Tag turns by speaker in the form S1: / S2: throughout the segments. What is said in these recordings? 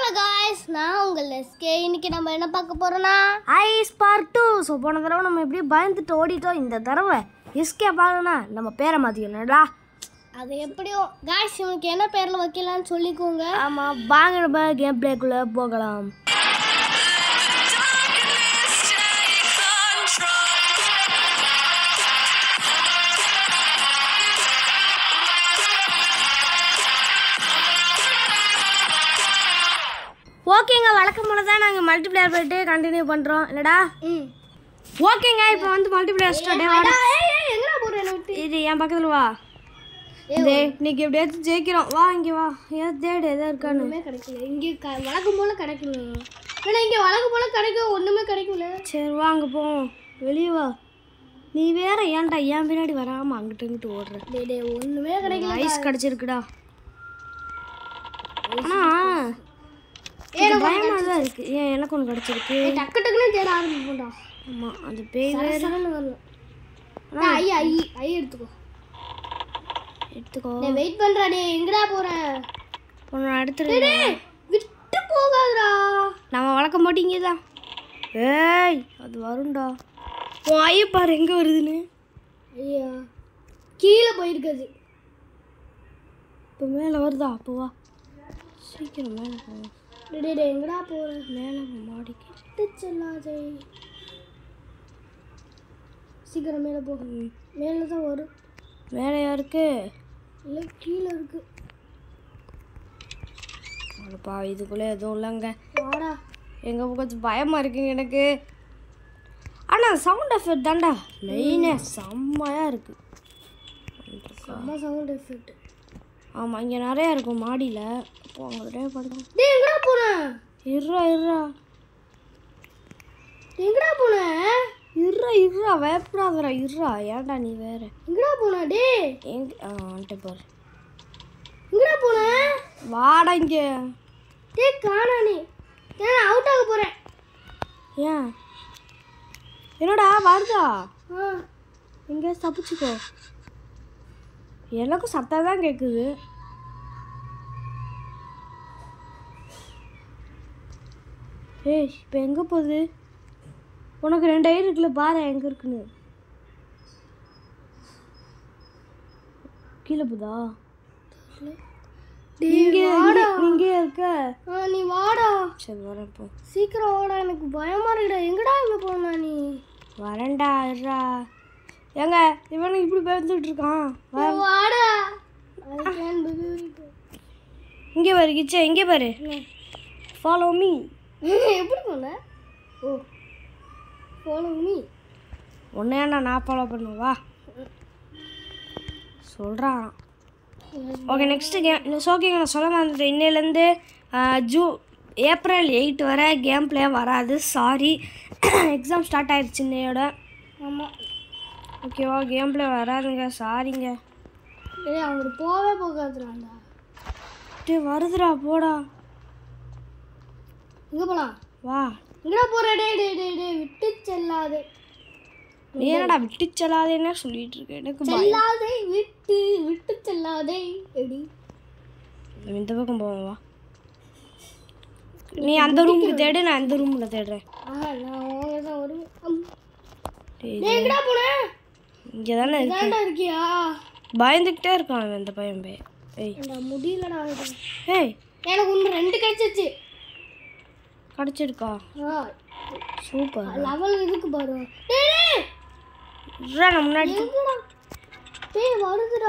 S1: Hello guys நான் உங்கள் SK இன்னைக்கு நம்ம என்ன பார்க்க போறோம்னா
S2: ஐஸ் பார்ட் டூ ஸோ போன தடவை நம்ம எப்படியும் பயந்துட்டு ஓடிட்டோம் இந்த தடவை எஸ்கே பார்க்கணும்னா நம்ம பேரை மாற்றிக்கணும்டா
S1: அது எப்படியோ காய்ஸ் இவனுக்கு என்ன பேரில் வைக்கலாம்னு சொல்லிக்கோங்க
S2: ஆமாம் வாங்க நம்ம கேம் பிளேக்குள்ளே போகலாம் ஓகேங்க வழக்கம் போல தான் நாங்கள் மல்டிப்ளேயர் போயிட்டு கண்டினியூ பண்ணுறோம் இல்லைடா
S1: ம்
S2: ஓகேங்க இப்போ வந்து மல்டிப்ளேயர் ஸ்டார்ட்
S1: எங்கடா போற என்ன விட்டு
S2: இது என் பக்கத்தில் வா டே இன்னைக்கு எப்படியாச்சும் ஜெயிக்கிறோம் வா இங்கே வா ஏன் தேடு எதாவது இருக்கான்னு
S1: ஒன்றுமே கிடைக்கல இங்கே க வழக்கம் போல் கிடைக்கல ஏன்னா இங்கே வழக்கம் போல் கிடைக்கும் ஒன்றுமே கிடைக்கல
S2: சரி வாங்க போவோம் வெளியே வா நீ வேற ஏன்டா ஏன் பின்னாடி வராம அங்கிட்டு இங்கிட்டு ஓடுற
S1: டே டே ஒன்றுமே கிடைக்கல
S2: ஐஸ் கிடைச்சிருக்குடா ஆனா இது பயமா தான் இருக்கு ஏன் எனக்கு ஒன்று கிடைச்சிருக்கு
S1: டக்கு டக்குன்னு தேட ஆரம்பிப்போம்டா
S2: ஆமா அந்த பேய் வேற
S1: சரன்னு வரணும் டேய், ஐ ஐ ஐ எடுத்துக்கோ
S2: எடுத்துக்கோ
S1: டேய் வெயிட் பண்ணுறா டே எங்கடா போற
S2: ஒன்று எடுத்துரு
S1: டேய் விட்டு போகாதடா
S2: நம்ம வளர்க்க மாட்டீங்க தான் ஏய் அது வரும்டா உன் ஐய பாரு எங்க வருதுன்னு
S1: ஐயா கீழே போயிருக்குது
S2: இப்போ மேலே வருதா அப்போ வா சீக்கிரம் மேலே போ
S1: டேய் டேய், டேய் எங்கடா போற
S2: மேலே போ மாடிக்கு
S1: விட்டு செல்லாதே சீக்கிரம் மேலே போ மேலே தான் வரும்
S2: மேலேயா இருக்கு
S1: இல்லை கீழே இருக்கு
S2: அடப்பா இதுக்குள்ளே எதுவும் இல்லைங்க
S1: வாடா
S2: எங்க கொஞ்சம் பயமா இருக்குங்க எனக்கு ஆனா சவுண்ட் எஃபெக்ட் தான்டா லைனே செம்மையா இருக்கு
S1: செம்ம சவுண்ட் எஃபெக்ட்
S2: ஆமா இங்க நிறைய இருக்கும் மாடியில அப்போ அங்க நிறைய படுக்கும்
S1: டேய் எங்கடா போன
S2: இருறா இருறா
S1: எங்கடா போன
S2: இருறா இருறா பயப்படாதடா இருறா ஏன்டா நீ வேற
S1: எங்கடா போன டேய்
S2: எங்க ஆ வந்துட்டு பாரு
S1: எங்கடா போன
S2: வாடா இங்க
S1: டேய் காணா நீ டேய் நான் அவுட் ஆக போறேன்
S2: ஏன் என்னடா வருதா
S1: ஆ
S2: எங்க தப்பிச்சுக்கோ எனக்கும் சத்தம் தான் கேட்குது ஏய் இப்போ எங்கே போகுது உனக்கு ரெண்டு ஐ இருக்குல்ல பாரு எங்கே இருக்குன்னு கீழே போதா நீங்க நீங்க இருக்க
S1: ஆ நீ வாடா
S2: சரி வரேன் இப்போ
S1: சீக்கிரம் வாடா எனக்கு பயமா இருக்குடா எங்கடா இங்க போனா நீ
S2: வரேன்டா இருடா ஏங்க இவனுக்கு இப்படி பயந்துட்டு இருக்கான் வா.
S1: ஏய், வாடா I can believe it.
S2: இங்கே பாரு கிச்சே இங்கே பாரு ஃபாலோ மீ
S1: எப்படி போன ஓ ஃபாலோ மீ
S2: உன்னை ஏன்டா நான் ஃபாலோ பண்ணுவேன் வா சொல்கிறான் ஓகே நெக்ஸ்ட்டு கேம் ஓகேங்க நான் சொல்ல மறந்துட்டேன் இன்னையிலேருந்து ஜூ ஏப்ரல் எயிட் வரை கேம் ப்ளே வராது சாரி எக்ஸாம் ஸ்டார்ட் ஆயிடுச்சு இன்னையோட
S1: ஆமா
S2: ஓகேவா கேம் ப்ளே வராதுங்க சாரிங்க
S1: டேய் அவங்க போவே போகாதுடாண்டா
S2: டே வருதுடா போடா
S1: எங்க போலாம்
S2: வா
S1: எங்கடா போற டேய் டேய் டேய் டேய் விட்டு செல்லாதே
S2: நீ என்னடா விட்டு செல்லாதேன்னு சொல்லிட்டு இருக்க எனக்கு பயம்.
S1: செல்லாதே விட்டு விட்டு செல்லாதே எப்படி
S2: இந்த பக்கம் போவோம் வா நீ அந்த ரூமுக்கு தேடு நான் இந்த ரூமில் தேடுறேன்
S1: ஆஹா நான் அவங்க தான் வருவேன் அம்.
S2: டேய்,
S1: டேய் எங்கடா போன
S2: இங்கே தானே இருக்கு
S1: இதாண்டா இருக்கியா
S2: பயந்துக்கிட்டே இருக்கான் அவன் இந்த பையன் பே ஏய்
S1: ஏண்டா முடியலடா இது.
S2: ஏய்
S1: எனக்கு ஒன்று ரெண்டு கிடைச்சிச்சு
S2: கிடச்சிருக்கா
S1: ஆ
S2: சூப்பர்
S1: லெவல் இருக்கு பாரு டேய் டேய்
S2: இருடா நான் முன்னாடி
S1: எங்கடா டேய் வருதுடா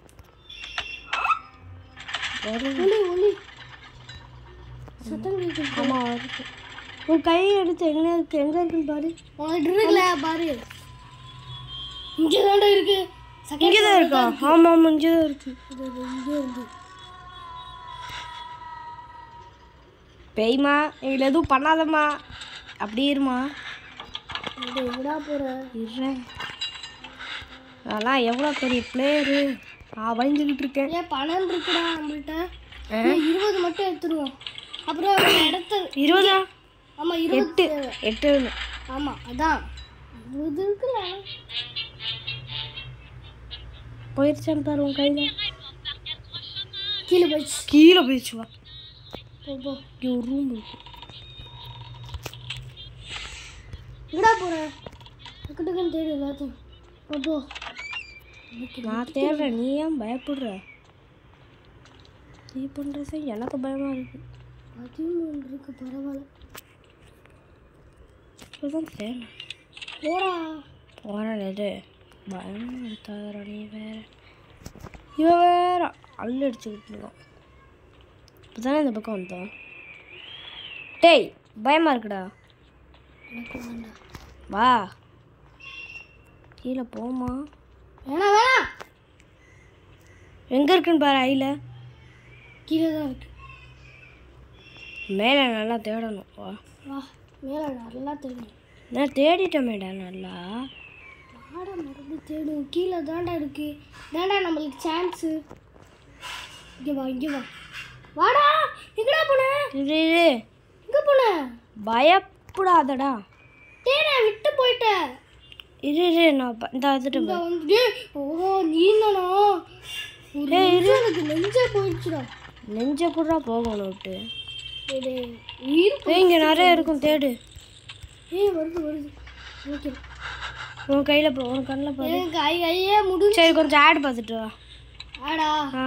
S2: வரும்
S1: ஒளி ஒளி சத்தம் கேக்குது
S2: ஆமாம் வருது உன் கையை எடுத்து எங்கே இருக்கு எங்கே இருக்குன்னு பாரு
S1: உங்கள்கிட்ட இருக்குல்ல பாரு இங்கே தாண்டா இருக்கு
S2: இங்கே தான் இருக்கா ஆமாம் ஆமாம் இங்கே தான் இருக்கு
S1: இங்கே இருக்கு
S2: பேய்மா எங்களை எதுவும் பண்ணாதம்மா அப்படி இருமா
S1: இது எங்கடா போற
S2: இருறேன் அதெல்லாம் எவ்வளோ பெரிய பிளேயரு நான் பயந்துக்கிட்டு இருக்கேன்
S1: ஏன் பணம் இருக்குடா நம்மள்ட்ட
S2: ஆ?
S1: இன்னும் இருபது மட்டும் எடுத்துருவோம் அப்புறம் அந்த இடத்த
S2: இருபதா
S1: ஆமா இருபது
S2: எட்டு
S1: தேவை.
S2: எட்டு
S1: ஆமா அதான் இருபது இருக்குல்ல
S2: போயிடுச்சான்னு பாரு உன் கையில்
S1: கீழே போயிடுச்சு
S2: கீழே போயிடுச்சு வா
S1: போ போ
S2: இங்கே ஒரு ரூம் இருக்கு
S1: எங்கடா போற டக்கு டக்குன்னு தேடு எல்லாத்தையும் போ போ
S2: நான் தேடுறேன் நீ ஏன் பயப்படுற நீ பண்ணுறது எனக்கு பயமா இருக்கு
S1: பதிமூணு இருக்கு பரவாயில்ல
S2: இப்போதான் தேடுறேன்
S1: போடா
S2: போகிறேன் இது பயமா இருக்காதடா நீ வேற இவன் வேற அள்ளு அடிச்சுக்கிட்டு இருக்கான் இப்போ தானே இந்த பக்கம் வந்தோம் டேய் பயமா இருக்குடா
S1: எனக்கு வேண்டாம்
S2: வா கீழே போமா
S1: வேணாம் வேணாம்
S2: எங்கே இருக்குன்னு பாரு ஐயில்
S1: கீழே தான் இருக்கு
S2: மேலே நல்லா தேடணும் வா
S1: வா மேலே நல்லா தேடு
S2: நான் தேடிட்டேன்டா நல்லா
S1: வாடா மறுபடியும் தேடு கீழே தாண்டா இருக்கு தாண்டா நம்மளுக்கு சான்ஸு இங்கே வா இங்கே வா வாடா எங்கடா போன
S2: இரு இரு
S1: எங்கே போன
S2: பயப்படாதடா
S1: டேய் நான் விட்டு போயிட்டேன்
S2: இரு இரு நான் ப- இந்த வந்துட்டு
S1: இங்க வந்து டேய், ஓ நீ தானா ஒரு நிமிஷம் எனக்கு நெஞ்சே போயிடுச்சுடா
S2: நெஞ்ச கூட போகணும் விட்டு
S1: டேய், டேய், உயிர் போ-
S2: ஏய் இங்கே நிறைய இருக்கும் தேடு
S1: ஏய் வருது வருது ஓகே
S2: உன் கையில் போ உன் கண்ணில் பாரு
S1: எனக்கு ஐ ஐயே முடிஞ்சு
S2: சரி கொஞ்சம் ஆட் பார்த்துட்டு வா
S1: ஆடா
S2: ஆ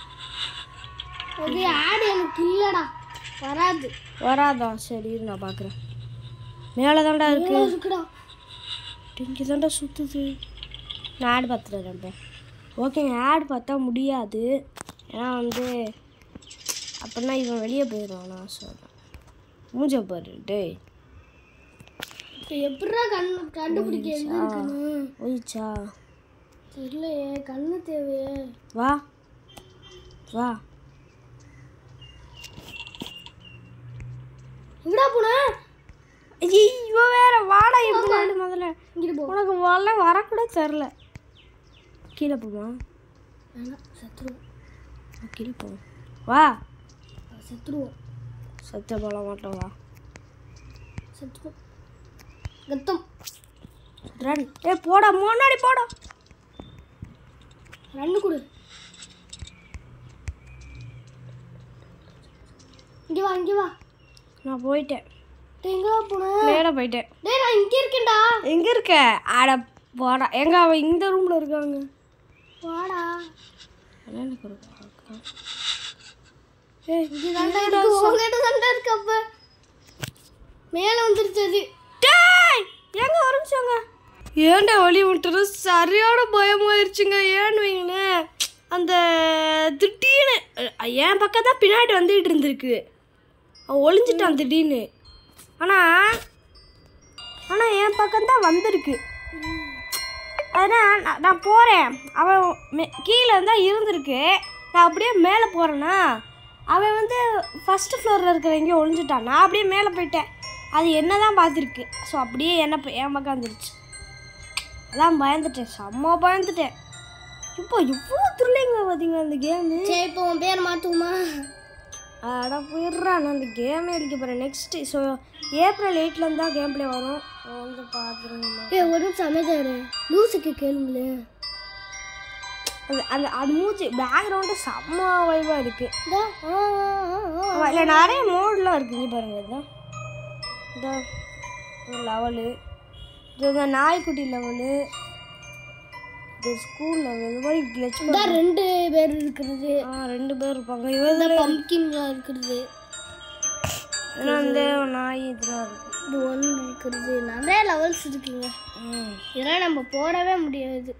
S1: அது ஆடு எனக்கு இல்லடா வராது
S2: வராதா சரி இரு நான் பார்க்குறேன் மேலே தான்டா இருக்கு
S1: எவ்வளோ இருக்குடா
S2: இங்கே தான்டா சுற்றுது நான் ஆட் பார்த்துட்டு இப்போ ஓகேங்க ஆட் பார்த்தா முடியாது ஏன்னா வந்து அப்படின்னா இவன் வெளியே போயிடுவான் நான் சொல்கிறேன் மூஞ்ச பாரு டேய்
S1: இப்போ எப்படிடா கண் கண்டுபிடிக்க எங்க இருக்குன்னு
S2: ஓயிச்சா
S1: தெரியலையே கண்ணு தேவையே
S2: வா வா
S1: எங்கடா போன
S2: ஐயே, இவ வேற வாடா எப்படி நாடு முதல்ல
S1: இங்கிட்டு போ
S2: உனக்கு வரல வரக்கூட தெரில கீழே போமா
S1: வேணாம் செத்துருவோம்
S2: கீழே போ வா
S1: செத்துருவோம்
S2: சத்திய போல மாட்டோம் வா
S1: செத்துருவோம் கத்தம்
S2: ரன் ஏ போடா முன்னாடி போடா
S1: ரெண்டு கொடு இங்க வா இங்க வா
S2: நான் போயிட்டேன்
S1: டேய் எங்கடா போன
S2: மேலே போயிட்டேன்
S1: டேய் நான் இங்க இருக்கேன்டா
S2: எங்க இருக்க ஆட போடா எங்க அவ இந்த ரூம்ல இருக்காங்க
S1: வாடா
S2: அதான் எனக்கு ஒரு அக்கா. ஏய்
S1: இங்க தாண்டா இருக்கு உங்ககிட்ட தாண்டா இருக்கு அப்ப மேல வந்துருச்சு அது
S2: டேய் எங்க ஒரு நிமிஷங்க ஏன்டா வழி விட்டுறது சரியான பயமாயிருச்சுங்க ஏன்னு வைங்களேன் அந்த திடீர்னு அஹ், என் பக்கம் தான் பின்னாடி வந்துட்டு இருந்திருக்கு அவன் ஒளிஞ்சிட்டான் திடீர்னு ஆனால் ஆனால் என் பக்கம் தான் வந்திருக்கு அதனால் நான் நான் போகிறேன் அவன் மே- கீழே தான் இருந்திருக்கு நான் அப்படியே மேலே போகிறேன்னா அவன் வந்து ஃபஸ்ட்டு ஃப்ளோரில் இருக்கிற எங்கேயோ ஒளிஞ்சிட்டான் நான் அப்படியே மேலே போயிட்டேன் அது என்ன தான் பார்த்துருக்கு ஸோ அப்படியே என்ன ப- என் பக்கம் வந்துருச்சு அதான் பயந்துட்டேன் செம்ம பயந்துட்டேன் இப்போ இவ்வளோ த்ரில்லிங்க பார்த்தீங்களா அந்த கேமு
S1: சரி இப்போ உன் பேர் மாத்துவோமா
S2: அட போயிடுறான் நான் அந்த கேமே அடிக்க போகிறேன் நெக்ஸ்ட்டு ஸோ ஏப்ரல் எயிட்லேருந்து தான் கேம் ப்ளே வரும் ஸோ வந்து பார்த்துருங்க
S1: ஏய் ஒரு நிமிஷம் அமைதியாரு லூசுக்கு கேளுங்களேன்
S2: அந்த அந்த அது மூச்சு பேக்ரவுண்டு செம்ம வைவாக இருக்குது
S1: இதோ, ஆ, ஆ, ஆ, ஆ.
S2: இல்லை நிறைய மோட்லாம் இருக்குது இங்கே பாருங்க இதான் இந்த லெவலு இது இந்த நாய்க்குட்டி லெவலு இது ஸ்கூல் லெவல் இந்த மாதிரி கிளச்
S1: இதான் ரெண்டு பேர் இருக்கிறது
S2: ஆ ரெண்டு பேர் இருப்பாங்க இவங்க
S1: பம்கின்ல இருக்கிறது
S2: ஏன்னா வந்து நாய் இதெல்லாம் இருக்கு
S1: இது ஒன்று இருக்கிறது நிறைய லெவல்ஸ் இருக்குங்க
S2: ம்
S1: இதெல்லாம் நம்ம போடவே முடியாது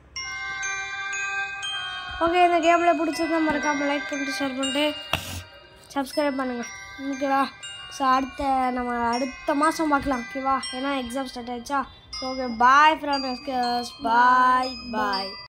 S2: ஓகே இந்த கேமில் பிடிச்சதா மறக்காமல் லைக் பண்ணிட்டு ஷேர் பண்ணிட்டு சப்ஸ்கிரைப் பண்ணுங்கள் ஓகேவா ஸோ அடுத்த நம்ம அடுத்த மாதம் பார்க்கலாம் ஓகேவா ஏன்னா எக்ஸாம் ஸ்டார்ட் ஆயிடுச்சா so okay bye friends bye பாய்